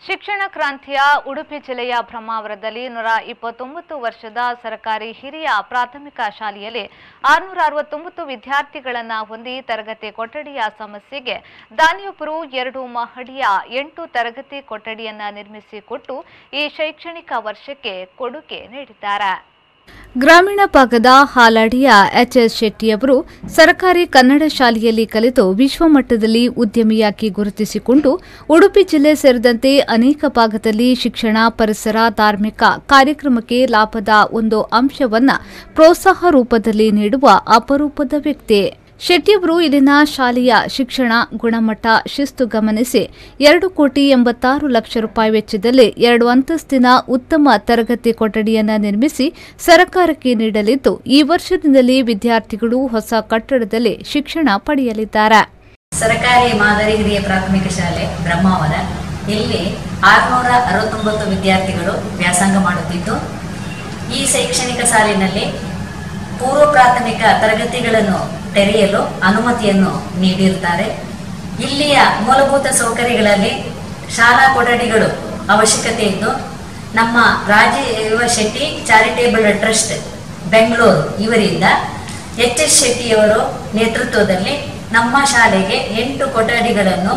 ಶಿಕ್ಷಣ ಕ್ರಾಂತಿಯ ಉಡುಪಿ ಜಿಲ್ಲೆಯ ಬ್ರಹ್ಮಾವರದಲ್ಲಿ ನೂರ ಇಪ್ಪತ್ತೊಂಬತ್ತು ವರ್ಷದ ಸರ್ಕಾರಿ ಹಿರಿಯ ಪ್ರಾಥಮಿಕ ಶಾಲೆಯಲ್ಲಿ ಆರುನೂರ ಅರವತ್ತೊಂಬತ್ತು ವಿದ್ಯಾರ್ಥಿಗಳನ್ನ ಹೊಂದಿ ತರಗತಿ ಕೊಠಡಿಯ ಸಮಸ್ಯೆಗೆ ದಾನಿಯೊಬ್ಬರು ಎರಡು ಮಹಡಿಯ ಎಂಟು ತರಗತಿ ಕೊಠಡಿಯನ್ನ ನಿರ್ಮಿಸಿಕೊಟ್ಟು ಈ ಶೈಕ್ಷಣಿಕ ವರ್ಷಕ್ಕೆ ಕೊಡುಗೆ ನೀಡಿದ್ದಾರೆ ಗ್ರಾಮೀಣ ಭಾಗದ ಹಾಲಾಡಿಯ ಎಚ್ಎಸ್ ಶೆಟ್ಟಿಯವರು ಸರ್ಕಾರಿ ಕನ್ನಡ ಶಾಲೆಯಲ್ಲಿ ಕಲಿತು ವಿಶ್ವಮಟ್ಟದಲ್ಲಿ ಉದ್ಯಮಿಯಾಗಿ ಗುರುತಿಸಿಕೊಂಡು ಉಡುಪಿ ಜಿಲ್ಲೆ ಸೇರಿದಂತೆ ಅನೇಕ ಭಾಗದಲ್ಲಿ ಶಿಕ್ಷಣ ಪರಿಸರ ಧಾರ್ಮಿಕ ಕಾರ್ಯಕ್ರಮಕ್ಕೆ ಲಾಭದ ಒಂದು ಅಂಶವನ್ನ ಪ್ರೋತ್ಸಾಹ ರೂಪದಲ್ಲಿ ನೀಡುವ ಅಪರೂಪದ ವ್ಯಕ್ತಿ ಶೆಟ್ಟಿಯವರು ಇಲ್ಲಿನ ಶಾಲೆಯ ಶಿಕ್ಷಣ ಗುಣಮಟ್ಟ ಶಿಸ್ತು ಗಮನಿಸಿ ಎರಡು ಕೋಟಿ ಎಂಬತ್ತಾರು ಲಕ್ಷ ರೂಪಾಯಿ ವೆಚ್ಚದಲ್ಲಿ ಎರಡು ಅಂತಸ್ತಿನ ಉತ್ತಮ ತರಗತಿ ಕೊಠಡಿಯನ್ನ ನಿರ್ಮಿಸಿ ಸರ್ಕಾರಕ್ಕೆ ನೀಡಲಿದ್ದು ಈ ವರ್ಷದಿಂದಲೇ ವಿದ್ಯಾರ್ಥಿಗಳು ಹೊಸ ಕಟ್ಟಡದಲ್ಲಿ ಶಿಕ್ಷಣ ಪಡೆಯಲಿದ್ದಾರೆ ಸರ್ಕಾರಿ ಮಾದರಿ ಹಿರಿಯ ಪ್ರಾಥಮಿಕ ಶಾಲೆ ಬ್ರಹ್ಮಾವರ ಇಲ್ಲಿ ಆರುನೂರ ಅರವತ್ತೊಂಬತ್ತು ವಿದ್ಯಾರ್ಥಿಗಳು ವ್ಯಾಸಂಗ ಮಾಡುತ್ತಿದ್ದು ಈ ಶೈಕ್ಷಣಿಕ ಸಾಲಿನಲ್ಲಿ ಪೂರ್ವ ಪ್ರಾಥಮಿಕ ತರಗತಿಗಳನ್ನು ತೆರೆಯಲು ಅನುಮತಿಯನ್ನು ನೀಡಿರುತ್ತಾರೆ ಇಲ್ಲಿಯ ಮೂಲಭೂತ ಸೌಕರ್ಯಗಳಲ್ಲಿ ಶಾಲಾ ಕೊಠಡಿಗಳು ಅವಶ್ಯಕತೆ ಇದ್ದು ನಮ್ಮ ರಾಜೀವ ಶೆಟ್ಟಿ ಚಾರಿಟೇಬಲ್ ಟ್ರಸ್ಟ್ ಬೆಂಗಳೂರು ಇವರಿಂದ ಎಚ್ ಎಸ್ ಶೆಟ್ಟಿಯವರು ನೇತೃತ್ವದಲ್ಲಿ ನಮ್ಮ ಶಾಲೆಗೆ ಎಂಟು ಕೊಠಡಿಗಳನ್ನು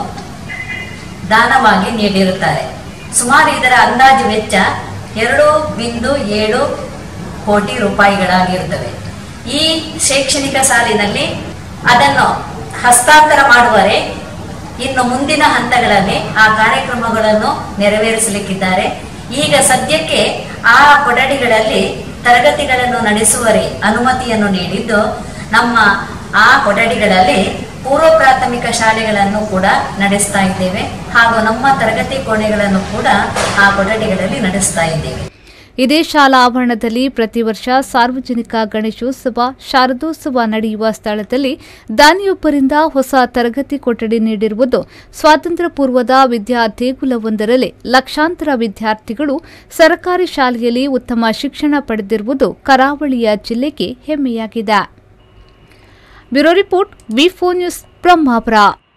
ದಾನವಾಗಿ ನೀಡಿರುತ್ತಾರೆ ಸುಮಾರು ಇದರ ಅಂದಾಜು ವೆಚ್ಚ ಎರಡು ಬಿಂದು ಏಳು ಕೋಟಿ ರೂಪಾಯಿಗಳಾಗಿರುತ್ತವೆ ಈ ಶೈಕ್ಷಣಿಕ ಸಾಲಿನಲ್ಲಿ ಅದನ್ನು ಹಸ್ತಾಂತರ ಮಾಡುವರೆ ಇನ್ನು ಮುಂದಿನ ಹಂತಗಳಲ್ಲಿ ಆ ಕಾರ್ಯಕ್ರಮಗಳನ್ನು ನೆರವೇರಿಸಲಿಕ್ಕಿದ್ದಾರೆ ಈಗ ಸದ್ಯಕ್ಕೆ ಆ ಕೊಠಡಿಗಳಲ್ಲಿ ತರಗತಿಗಳನ್ನು ನಡೆಸುವರೆ ಅನುಮತಿಯನ್ನು ನೀಡಿದ್ದು ನಮ್ಮ ಆ ಕೊಠಡಿಗಳಲ್ಲಿ ಪೂರ್ವ ಪ್ರಾಥಮಿಕ ಶಾಲೆಗಳನ್ನು ಕೂಡ ನಡೆಸ್ತಾ ಇದ್ದೇವೆ ಹಾಗೂ ನಮ್ಮ ತರಗತಿ ಕೋಣೆಗಳನ್ನು ಕೂಡ ಆ ಕೊಠಡಿಗಳಲ್ಲಿ ನಡೆಸ್ತಾ ಇದ್ದೇವೆ ಇದೇ ಶಾಲಾ ಆವರಣದಲ್ಲಿ ಪ್ರತಿ ವರ್ಷ ಸಾರ್ವಜನಿಕ ಗಣೇಶೋತ್ಸವ ಶಾರದೋತ್ಸವ ನಡೆಯುವ ಸ್ಥಳದಲ್ಲಿ ದಾನಿಯೊಬ್ಬರಿಂದ ಹೊಸ ತರಗತಿ ಕೊಠಡಿ ನೀಡಿರುವುದು ಸ್ವಾತಂತ್ರ್ಯ ಪೂರ್ವದ ವಿದ್ಯಾ ದೇಗುಲವೊಂದರಲ್ಲಿ ಲಕ್ಷಾಂತರ ವಿದ್ಯಾರ್ಥಿಗಳು ಸರ್ಕಾರಿ ಶಾಲೆಯಲ್ಲಿ ಉತ್ತಮ ಶಿಕ್ಷಣ ಪಡೆದಿರುವುದು ಕರಾವಳಿಯ ಜಿಲ್ಲೆಗೆ ಹೆಮ್ಮೆಯಾಗಿದೆ ಬ್ಯೂರೋ ರಿಪೋರ್ಟ್ ವಿ ನ್ಯೂಸ್ ಬ್ರಹ್ಮಾಪುರ